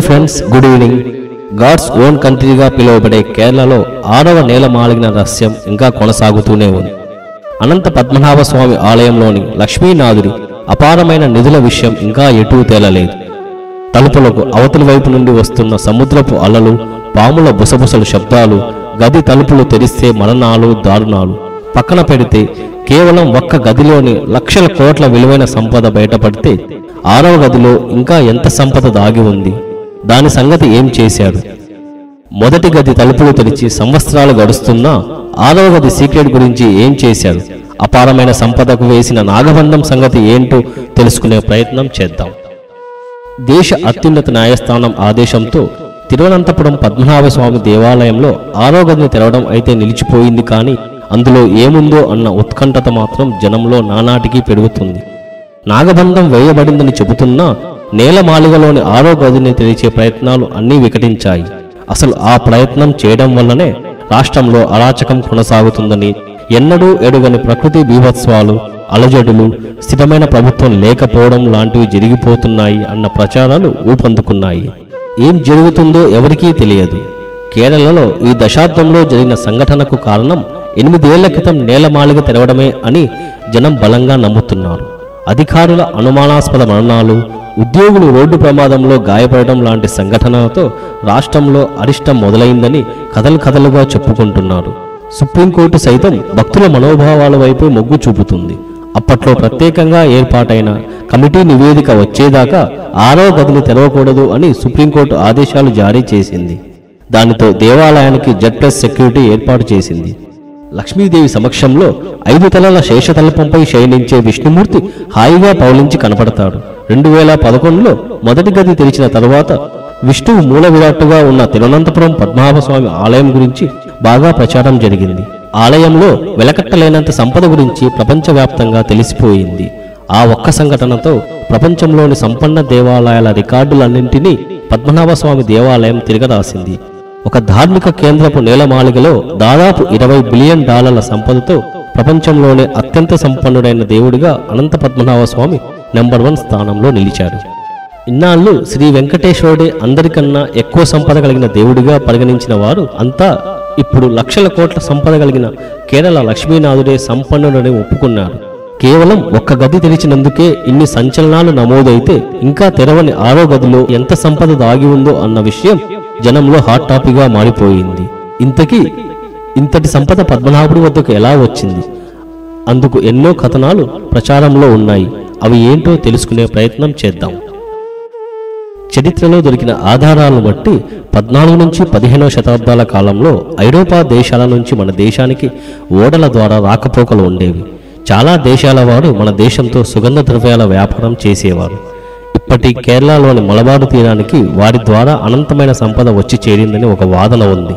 friends good evening God's own కంట్రీగా పిలువబడే కేరళలో ఆరవ నేల మాలిగిన రహస్యం ఇంకా కొనసాగుతూనే ఉంది అనంత పద్మనాభ స్వామి ఆలయంలోని లక్ష్మీనాథుడి అపారమైన నిధుల విషయం ఇంకా ఎటూ తేలలేదు తలుపులకు అవతలి వైపు నుండి వస్తున్న సముద్రపు అలలు పాముల బుసబుసలు శబ్దాలు గది తలుపులు తెరిస్తే మరణాలు దారుణాలు పక్కన పెడితే కేవలం ఒక్క గదిలోని లక్షల కోట్ల విలువైన సంపద బయటపడితే ఆరవ గదిలో ఇంకా ఎంత సంపద దాగి ఉంది దాని సంగతి ఏం చేశారు మొదటి గది తలుపులు తెరిచి సంవత్సరాలు గడుస్తున్నా ఆరవ గది సీక్రెట్ గురించి ఏం చేశారు అపారమైన సంపదకు వేసిన నాగబంధం సంగతి ఏంటో తెలుసుకునే ప్రయత్నం చేద్దాం దేశ అత్యున్నత న్యాయస్థానం ఆదేశంతో తిరువనంతపురం పద్మనాభ స్వామి దేవాలయంలో ఆరో గదిని తెరవడం అయితే నిలిచిపోయింది కానీ అందులో ఏముందో అన్న ఉత్కంఠత మాత్రం జనంలో నానాటికి పెరుగుతుంది నాగబంధం వేయబడిందని చెబుతున్నా నేలమాలిగలోని ఆరో గదిని తెరిచే ప్రయత్నాలు అన్నీ వికటించాయి అసలు ఆ ప్రయత్నం చేయడం వల్లనే రాష్ట్రంలో అరాచకం కొనసాగుతుందని ఎన్నడూ ఎడుగని ప్రకృతి బీభత్సవాలు అలజడులు స్థిరమైన ప్రభుత్వం లేకపోవడం లాంటివి జరిగిపోతున్నాయి అన్న ప్రచారాలు ఊపందుకున్నాయి ఏం జరుగుతుందో ఎవరికీ తెలియదు కేరళలో ఈ దశాబ్దంలో జరిగిన సంఘటనకు కారణం ఎనిమిదేళ్ల క్రితం నేలమాళిగ తెరవడమే అని జనం బలంగా నమ్ముతున్నారు అధికారుల అనుమానాస్పద మరణాలు ఉద్యోగులు రోడ్డు ప్రమాదంలో గాయపడడం లాంటి సంఘటనలతో రాష్ట్రంలో అరిష్టం మొదలైందని కథలు కథలుగా చెప్పుకుంటున్నారు సుప్రీంకోర్టు సైతం భక్తుల మనోభావాల వైపు మొగ్గు చూపుతుంది అప్పట్లో ప్రత్యేకంగా ఏర్పాటైన కమిటీ నివేదిక వచ్చేదాకా ఆరో గదిని తెరవకూడదు అని సుప్రీంకోర్టు ఆదేశాలు జారీ చేసింది దానితో దేవాలయానికి జెడ్ ప్లస్ సెక్యూరిటీ ఏర్పాటు చేసింది లక్ష్మీదేవి సమక్షంలో ఐదు తలల శేషతల్పంపై శయనించే విష్ణుమూర్తి హాయిగా పౌలించి కనపడతాడు రెండు వేల పదకొండులో మొదటి గది తెరిచిన తరువాత విష్ణువు మూల విరాట్టుగా ఉన్న తిరువనంతపురం పద్మనాభస్వామి ఆలయం గురించి బాగా ప్రచారం జరిగింది ఆలయంలో వెలకట్టలేనంత సంపద గురించి ప్రపంచవ్యాప్తంగా తెలిసిపోయింది ఆ ఒక్క సంఘటనతో ప్రపంచంలోని సంపన్న దేవాలయాల రికార్డులన్నింటినీ పద్మనాభస్వామి దేవాలయం తిరగరాసింది ఒక ధార్మిక కేంద్రపు నేలమాళిగలో దాదాపు ఇరవై బిలియన్ డాలర్ల సంపదతో ప్రపంచంలోనే అత్యంత సంపన్నుడైన దేవుడిగా అనంత పద్మనాభ స్వామి నెంబర్ వన్ స్థానంలో నిలిచారు ఇన్నాళ్ళు శ్రీ వెంకటేశ్వరుడే అందరికన్నా ఎక్కువ సంపద కలిగిన దేవుడిగా పరిగణించిన వారు అంతా ఇప్పుడు లక్షల కోట్ల సంపద కలిగిన కేరళ లక్ష్మీనాథుడే సంపన్నుడని ఒప్పుకున్నారు కేవలం ఒక్క గది తెరిచినందుకే ఇన్ని సంచలనాలు నమోదైతే ఇంకా తెరవని ఆరో గదిలో ఎంత సంపద దాగి ఉందో అన్న విషయం జనంలో హాట్ టాపిక్గా మారిపోయింది ఇంతకీ ఇంతటి సంపద పద్మనాభుడి వద్దకు ఎలా వచ్చింది అందుకు ఎన్నో కథనాలు ప్రచారంలో ఉన్నాయి అవి ఏంటో తెలుసుకునే ప్రయత్నం చేద్దాం చరిత్రలో దొరికిన ఆధారాలను బట్టి పద్నాలుగు నుంచి పదిహేనవ శతాబ్దాల కాలంలో ఐరోపా దేశాల నుంచి మన దేశానికి ఓడల ద్వారా రాకపోకలు ఉండేవి చాలా దేశాల వారు మన దేశంతో సుగంధ ద్రవ్యాల వ్యాపారం చేసేవారు ఇప్పటి కేరళలోని మలబారు తీరానికి వారి ద్వారా అనంతమైన సంపద వచ్చి చేరిందని ఒక వాదన ఉంది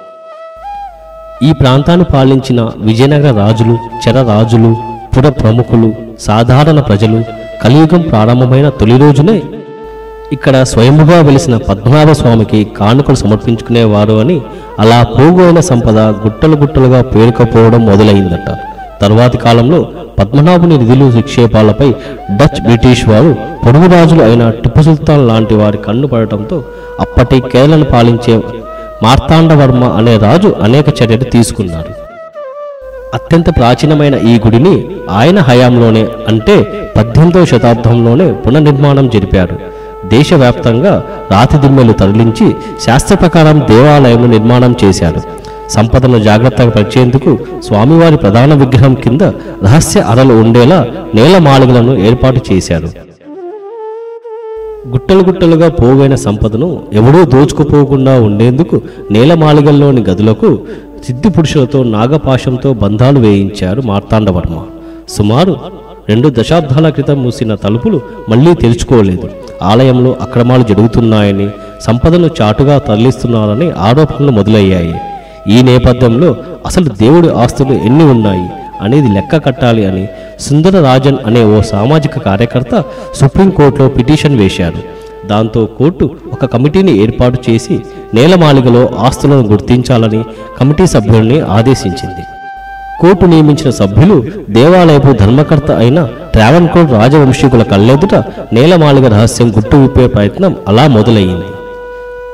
ఈ ప్రాంతాన్ని పాలించిన విజయనగర రాజులు చెర రాజులు పుర ప్రముఖులు సాధారణ ప్రజలు కలియుగం ప్రారంభమైన తొలి రోజునే ఇక్కడ స్వయంభుగా వెలిసిన పద్మనాభ స్వామికి కానుకలు సమర్పించుకునేవారు అని అలా పోగోయిన సంపద గుట్టలు గుట్టలుగా పేరుకపోవడం మొదలైందట తరువాతి కాలంలో పద్మనాభుని నిధులు నిక్షేపాలపై డచ్ బ్రిటిష్ వారు పొరుగు రాజులు అయిన టిప్పు సుల్తాన్ లాంటి వారి కన్ను పడటంతో అప్పటి కేరళను పాలించే మార్తాండవర్మ అనే రాజు అనేక చర్యలు తీసుకున్నారు అత్యంత ప్రాచీనమైన ఈ గుడిని ఆయన హయాంలోనే అంటే పద్దెనిమిదవ శతాబ్దంలోనే పునర్నిర్మాణం జరిపారు దేశవ్యాప్తంగా రాతి దిమ్మెలు తరలించి శాస్త్ర ప్రకారం దేవాలయం నిర్మాణం చేశారు సంపదను జాగ్రత్తగా పరిచేందుకు స్వామివారి ప్రధాన విగ్రహం కింద రహస్య అరలు ఉండేలా నేల మాళిగలను ఏర్పాటు చేశారు గుట్టలు గుట్టలుగా పోగైన సంపదను ఎవడూ దోచుకుపోకుండా ఉండేందుకు నేలమాళిగల్లోని గదులకు సిద్ధి పురుషులతో నాగపాశంతో బంధాలు వేయించారు మార్తాండవర్మ సుమారు రెండు దశాబ్దాల క్రితం మూసిన తలుపులు మళ్లీ తెరుచుకోలేదు ఆలయంలో అక్రమాలు జరుగుతున్నాయని సంపదను చాటుగా తరలిస్తున్నారని ఆరోపణలు మొదలయ్యాయి ఈ నేపథ్యంలో అసలు దేవుడి ఆస్తులు ఎన్ని ఉన్నాయి అనేది లెక్క కట్టాలి అని సుందర రాజన్ అనే ఓ సామాజిక కార్యకర్త సుప్రీంకోర్టులో పిటిషన్ వేశారు దాంతో కోర్టు ఒక కమిటీని ఏర్పాటు చేసి నేలమాళిగలో ఆస్తులను గుర్తించాలని కమిటీ సభ్యుల్ని ఆదేశించింది కోర్టు నియమించిన సభ్యులు దేవాలయపు ధర్మకర్త అయిన ట్రావెన్కోర్ రాజవంశీకుల కళ్ళెదుట నేలమాళిగ రహస్యం గుట్టు విప్పే ప్రయత్నం అలా మొదలయ్యింది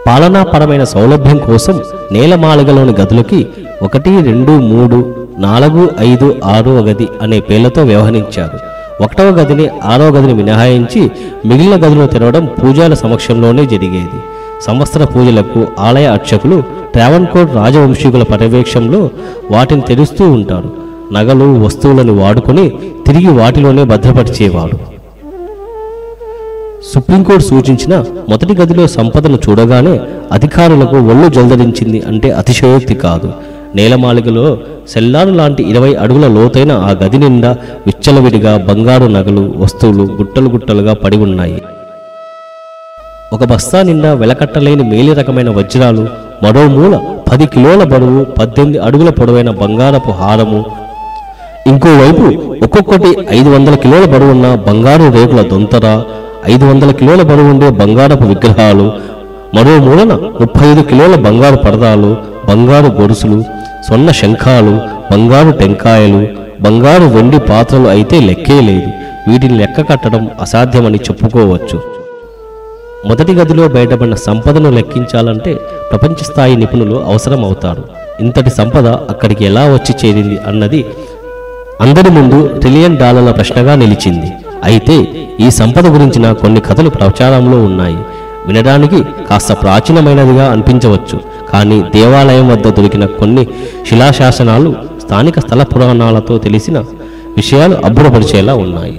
పాలనాపరమైన సౌలభ్యం కోసం నేలమాళిగలోని గదులకి ఒకటి రెండు మూడు నాలుగు ఐదు ఆరో గది అనే పేర్లతో వ్యవహరించారు ఒకటవ గదిని ఆరో గదిని మినహాయించి మిగిలిన గదులు తెరవడం పూజాల సమక్షంలోనే జరిగేది సంవత్సర పూజలకు ఆలయ అర్చకులు ట్రావెన్కోట్ రాజవంశీకుల పర్యవేక్షణలో వాటిని తెరుస్తూ ఉంటారు నగలు వస్తువులను వాడుకొని తిరిగి వాటిలోనే భద్రపరిచేవాడు సుప్రీంకోర్టు సూచించిన మొదటి గదిలో సంపదను చూడగానే అధికారులకు ఒళ్ళు జల్దరించింది అంటే అతిశయోక్తి కాదు నేలమాళిగలో సెల్లారు లాంటి ఇరవై అడుగుల లోతైన ఆ గది నిండా విచ్చలవిడిగా బంగారు నగలు వస్తువులు గుట్టలు గుట్టలుగా పడి ఉన్నాయి ఒక బస్తా నిండా వెలకట్టలేని మేలి రకమైన వజ్రాలు మరో మూల పది కిలోల బరువు పద్దెనిమిది అడుగుల పొడవైన బంగారపు హారము ఇంకోవైపు ఒక్కొక్కటి ఐదు వందల కిలోల బరువున్న బంగారు రేకుల దొంతర ఐదు వందల కిలోల బరువు ఉండే బంగారపు విగ్రహాలు మరో మూలన ముప్పై ఐదు కిలోల బంగారు పరదాలు బంగారు గొలుసులు సొన్న శంఖాలు బంగారు టెంకాయలు బంగారు వెండి పాత్రలు అయితే లెక్కే లేదు వీటిని లెక్క కట్టడం అసాధ్యమని చెప్పుకోవచ్చు మొదటి గదిలో బయటపడిన సంపదను లెక్కించాలంటే ప్రపంచ స్థాయి నిపుణులు అవసరం అవుతారు ఇంతటి సంపద అక్కడికి ఎలా వచ్చి చేరింది అన్నది అందరి ముందు ట్రిలియన్ డాలర్ల ప్రశ్నగా నిలిచింది అయితే ఈ సంపద గురించిన కొన్ని కథలు ప్రచారంలో ఉన్నాయి వినడానికి కాస్త ప్రాచీనమైనదిగా అనిపించవచ్చు కానీ దేవాలయం వద్ద దొరికిన కొన్ని శిలాశాసనాలు స్థానిక స్థల పురాణాలతో తెలిసిన విషయాలు అబ్బురపరిచేలా ఉన్నాయి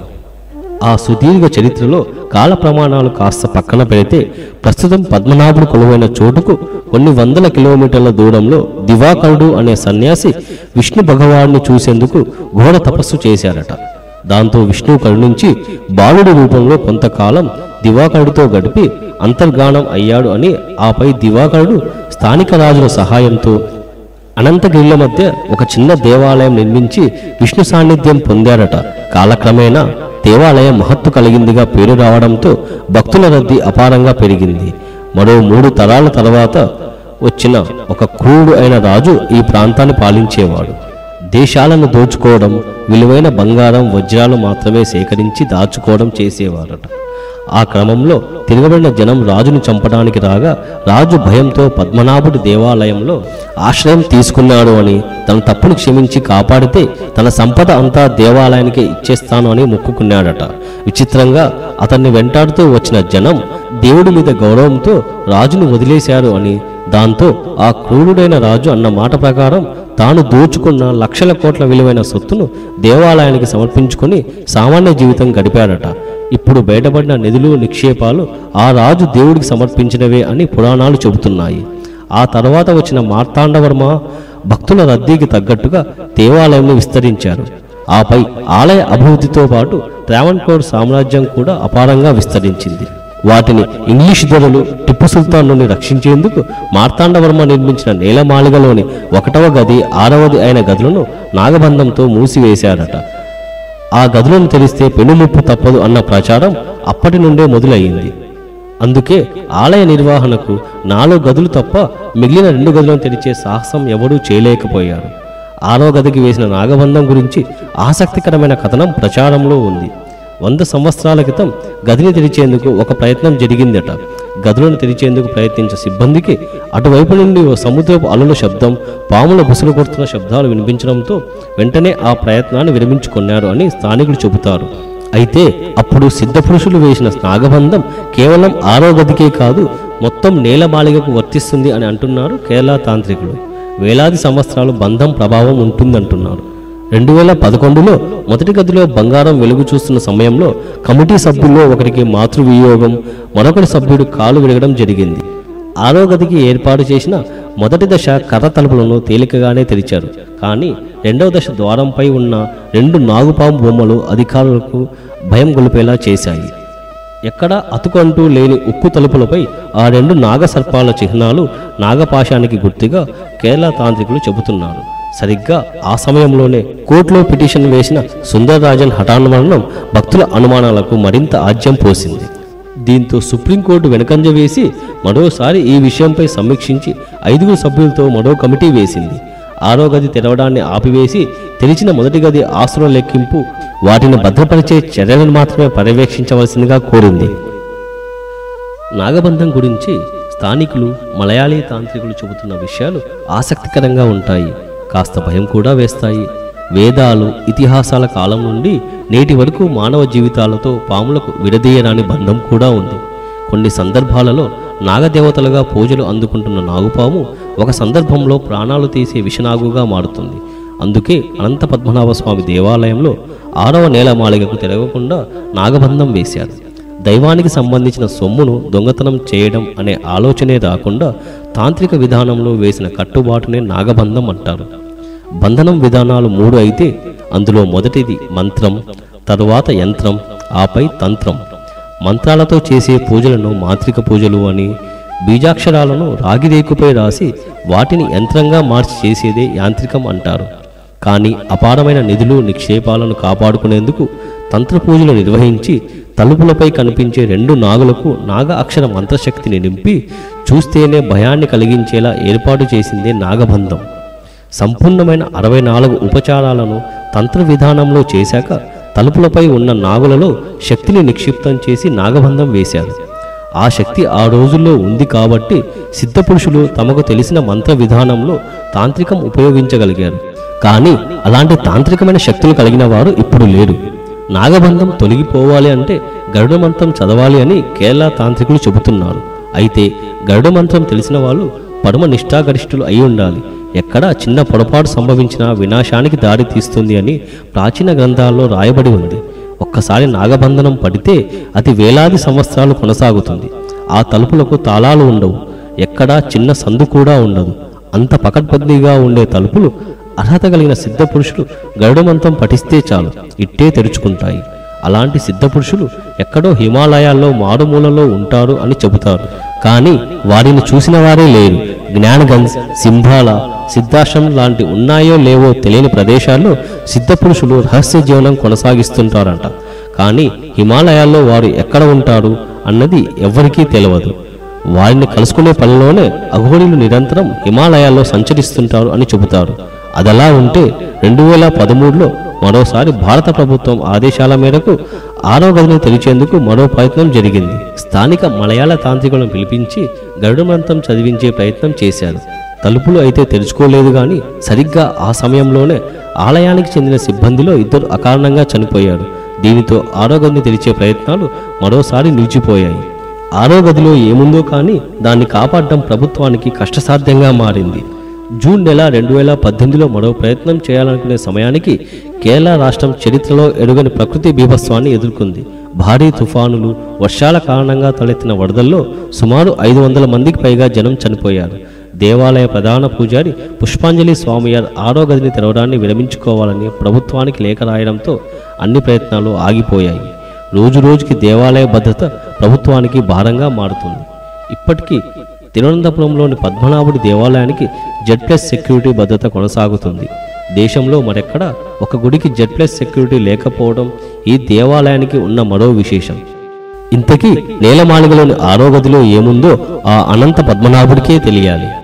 ఆ సుదీర్ఘ చరిత్రలో కాల ప్రమాణాలు కాస్త పక్కన పెడితే ప్రస్తుతం పద్మనాభుడు కొలువైన చోటుకు కొన్ని వందల కిలోమీటర్ల దూరంలో దివాకరుడు అనే సన్యాసి విష్ణు భగవాన్ని చూసేందుకు ఘోర తపస్సు చేశారట దాంతో విష్ణువు కరుణించి బాలుడి రూపంలో కొంతకాలం దివాకరుడితో గడిపి అంతర్గానం అయ్యాడు అని ఆపై దివాకరుడు స్థానిక రాజుల సహాయంతో అనంతగిరిల మధ్య ఒక చిన్న దేవాలయం నిర్మించి విష్ణు సాన్నిధ్యం పొందారట కాలక్రమేణా దేవాలయం మహత్తు కలిగిందిగా పేరు రావడంతో భక్తుల రద్దీ అపారంగా పెరిగింది మరో మూడు తరాల తర్వాత వచ్చిన ఒక క్రూరుడు అయిన రాజు ఈ ప్రాంతాన్ని పాలించేవాడు దేశాలను దోచుకోవడం విలువైన బంగారం వజ్రాలు మాత్రమే సేకరించి దాచుకోవడం చేసేవారట ఆ క్రమంలో తిరగబడిన జనం రాజును చంపడానికి రాగా రాజు భయంతో పద్మనాభుడి దేవాలయంలో ఆశ్రయం తీసుకున్నాడు అని తన తప్పును క్షమించి కాపాడితే తన సంపద అంతా దేవాలయానికి ఇచ్చేస్తాను అని మొక్కుకున్నాడట విచిత్రంగా అతన్ని వెంటాడుతూ వచ్చిన జనం దేవుడి మీద గౌరవంతో రాజును వదిలేశారు అని దాంతో ఆ క్రూరుడైన రాజు అన్న మాట ప్రకారం తాను దోచుకున్న లక్షల కోట్ల విలువైన సొత్తును దేవాలయానికి సమర్పించుకొని సామాన్య జీవితం గడిపాడట ఇప్పుడు బయటపడిన నిధులు నిక్షేపాలు ఆ రాజు దేవుడికి సమర్పించినవే అని పురాణాలు చెబుతున్నాయి ఆ తర్వాత వచ్చిన మార్తాండవర్మ భక్తుల రద్దీకి తగ్గట్టుగా దేవాలయంను విస్తరించారు ఆపై ఆలయ అభివృద్ధితో పాటు ట్రావెన్కోర్ సామ్రాజ్యం కూడా అపారంగా విస్తరించింది వాటిని ఇంగ్లీష్ దొరలు టిప్పు సుల్తాన్ నుండి రక్షించేందుకు మార్తాండవర్మ నిర్మించిన నేలమాళిగలోని ఒకటవ గది ఆరవది అయిన గదులను నాగబంధంతో మూసివేశారట ఆ గదులను తెరిస్తే పెనుముప్పు తప్పదు అన్న ప్రచారం అప్పటి నుండే మొదలయ్యింది అందుకే ఆలయ నిర్వహణకు నాలుగు గదులు తప్ప మిగిలిన రెండు గదులను తెరిచే సాహసం ఎవడూ చేయలేకపోయారు ఆరో గదికి వేసిన నాగబంధం గురించి ఆసక్తికరమైన కథనం ప్రచారంలో ఉంది వంద సంవత్సరాల క్రితం గదిని తెరిచేందుకు ఒక ప్రయత్నం జరిగిందట గదులను తెరిచేందుకు ప్రయత్నించే సిబ్బందికి అటువైపు నుండి ఓ సముద్రపు అలల శబ్దం పాముల బుసలు కొడుతున్న శబ్దాలు వినిపించడంతో వెంటనే ఆ ప్రయత్నాన్ని విరమించుకున్నారు అని స్థానికులు చెబుతారు అయితే అప్పుడు సిద్ధపురుషులు వేసిన నాగబంధం కేవలం ఆరో గదికే కాదు మొత్తం నేలమాళిగకు వర్తిస్తుంది అని అంటున్నారు కేరళ తాంత్రికులు వేలాది సంవత్సరాలు బంధం ప్రభావం ఉంటుందంటున్నారు రెండు వేల పదకొండులో మొదటి గదిలో బంగారం వెలుగు చూస్తున్న సమయంలో కమిటీ సభ్యుల్లో ఒకరికి మాతృవియోగం మరొకటి సభ్యుడు కాలు విరగడం జరిగింది ఆరో గదికి ఏర్పాటు చేసిన మొదటి దశ కర్ర తలుపులను తేలికగానే తెరిచారు కానీ రెండవ దశ ద్వారంపై ఉన్న రెండు నాగుపాము బొమ్మలు అధికారులకు భయం గొలిపేలా చేశాయి ఎక్కడా అతుకంటూ లేని ఉక్కు తలుపులపై ఆ రెండు నాగసర్పాల చిహ్నాలు నాగపాశానికి గుర్తుగా కేరళ తాంత్రికులు చెబుతున్నారు సరిగ్గా ఆ సమయంలోనే కోర్టులో పిటిషన్ వేసిన సుందరరాజన్ హఠాన్మరణం భక్తుల అనుమానాలకు మరింత ఆజ్యం పోసింది దీంతో సుప్రీంకోర్టు వెనకంజ వేసి మరోసారి ఈ విషయంపై సమీక్షించి ఐదుగురు సభ్యులతో మరో కమిటీ వేసింది ఆరో గది తెరవడాన్ని ఆపివేసి తెరిచిన మొదటి గది ఆస్తుల లెక్కింపు వాటిని భద్రపరిచే చర్యలను మాత్రమే పర్యవేక్షించవలసిందిగా కోరింది నాగబంధం గురించి స్థానికులు మలయాళీ తాంత్రికులు చెబుతున్న విషయాలు ఆసక్తికరంగా ఉంటాయి కాస్త భయం కూడా వేస్తాయి వేదాలు ఇతిహాసాల కాలం నుండి నేటి వరకు మానవ జీవితాలతో పాములకు విడదీయరాని బంధం కూడా ఉంది కొన్ని సందర్భాలలో నాగదేవతలుగా పూజలు అందుకుంటున్న నాగుపాము ఒక సందర్భంలో ప్రాణాలు తీసే విషనాగుగా మారుతుంది అందుకే అనంత పద్మనాభ స్వామి దేవాలయంలో ఆరవ నేల మాళిగకు తిరగకుండా నాగబంధం వేశారు దైవానికి సంబంధించిన సొమ్మును దొంగతనం చేయడం అనే ఆలోచనే రాకుండా తాంత్రిక విధానంలో వేసిన కట్టుబాటునే నాగబంధం అంటారు బంధనం విధానాలు మూడు అయితే అందులో మొదటిది మంత్రం తరువాత యంత్రం ఆపై తంత్రం మంత్రాలతో చేసే పూజలను మాంత్రిక పూజలు అని బీజాక్షరాలను రాగిరేకుపై రాసి వాటిని యంత్రంగా మార్చి చేసేదే యాంత్రికం అంటారు కానీ అపారమైన నిధులు నిక్షేపాలను కాపాడుకునేందుకు తంత్ర పూజలు నిర్వహించి తలుపులపై కనిపించే రెండు నాగులకు నాగ అక్షర మంత్రశక్తిని నింపి చూస్తేనే భయాన్ని కలిగించేలా ఏర్పాటు చేసిందే నాగబంధం సంపూర్ణమైన అరవై నాలుగు ఉపచారాలను తంత్ర విధానంలో చేశాక తలుపులపై ఉన్న నాగులలో శక్తిని నిక్షిప్తం చేసి నాగబంధం వేశారు ఆ శక్తి ఆ రోజుల్లో ఉంది కాబట్టి సిద్ధపురుషులు తమకు తెలిసిన మంత్ర విధానంలో తాంత్రికం ఉపయోగించగలిగారు కానీ అలాంటి తాంత్రికమైన శక్తులు కలిగిన వారు ఇప్పుడు లేరు నాగబంధం తొలగిపోవాలి అంటే గరుడ మంత్రం చదవాలి అని కేరళ తాంత్రికులు చెబుతున్నారు అయితే గరుడ మంత్రం తెలిసిన వాళ్ళు పరమ నిష్ఠాగరిష్ఠులు అయి ఉండాలి ఎక్కడ చిన్న పొరపాటు సంభవించినా వినాశానికి దారి తీస్తుంది అని ప్రాచీన గ్రంథాల్లో రాయబడి ఉంది ఒక్కసారి నాగబంధనం పడితే అది వేలాది సంవత్సరాలు కొనసాగుతుంది ఆ తలుపులకు తాళాలు ఉండవు ఎక్కడా చిన్న సందు కూడా ఉండదు అంత పకడ్బందీగా ఉండే తలుపులు అర్హత కలిగిన సిద్ధ పురుషులు గరుడమంతం పఠిస్తే చాలు ఇట్టే తెరుచుకుంటాయి అలాంటి సిద్ధ పురుషులు ఎక్కడో హిమాలయాల్లో మారుమూలలో ఉంటారు అని చెబుతారు కానీ వారిని చూసిన వారే లేరు జ్ఞానగంజ్ సింహాల సిద్ధాశ్రమం లాంటి ఉన్నాయో లేవో తెలియని ప్రదేశాల్లో సిద్ధ పురుషులు రహస్య జీవనం కొనసాగిస్తుంటారంట కానీ హిమాలయాల్లో వారు ఎక్కడ ఉంటారు అన్నది ఎవ్వరికీ తెలియదు వారిని కలుసుకునే పనిలోనే అఘోరీలు నిరంతరం హిమాలయాల్లో సంచరిస్తుంటారు అని చెబుతారు అదలా ఉంటే రెండు వేల పదమూడులో మరోసారి భారత ప్రభుత్వం ఆదేశాల మేరకు ఆరో గదిని తెరిచేందుకు మరో ప్రయత్నం జరిగింది స్థానిక మలయాళ తాంత్రికులను పిలిపించి గరుడమంతం చదివించే ప్రయత్నం చేశారు తలుపులు అయితే తెరుచుకోలేదు కానీ సరిగ్గా ఆ సమయంలోనే ఆలయానికి చెందిన సిబ్బందిలో ఇద్దరు అకారణంగా చనిపోయారు దీనితో ఆరో గదిని తెరిచే ప్రయత్నాలు మరోసారి నిలిచిపోయాయి ఆరో గదిలో ఏముందో కానీ దాన్ని కాపాడడం ప్రభుత్వానికి కష్టసాధ్యంగా మారింది జూన్ నెల రెండు వేల పద్దెనిమిదిలో మరో ప్రయత్నం చేయాలనుకునే సమయానికి కేరళ రాష్ట్రం చరిత్రలో ఎరుగని ప్రకృతి బీభత్సవాన్ని ఎదుర్కొంది భారీ తుఫానులు వర్షాల కారణంగా తలెత్తిన వరదల్లో సుమారు ఐదు వందల మందికి పైగా జనం చనిపోయారు దేవాలయ ప్రధాన పూజారి పుష్పాంజలి స్వామియార్ ఆరో గదిని తెరవడాన్ని విరమించుకోవాలని ప్రభుత్వానికి లేఖ రాయడంతో అన్ని ప్రయత్నాలు ఆగిపోయాయి రోజు రోజుకి దేవాలయ భద్రత ప్రభుత్వానికి భారంగా మారుతుంది ఇప్పటికీ తిరువనంతపురంలోని పద్మనాభుడి దేవాలయానికి జెడ్ ప్లస్ సెక్యూరిటీ భద్రత కొనసాగుతుంది దేశంలో మరెక్కడ ఒక గుడికి జెడ్ ప్లస్ సెక్యూరిటీ లేకపోవడం ఈ దేవాలయానికి ఉన్న మరో విశేషం ఇంతకీ నేలమాళిగలోని ఆరో గదిలో ఏముందో ఆ అనంత పద్మనాభుడికే తెలియాలి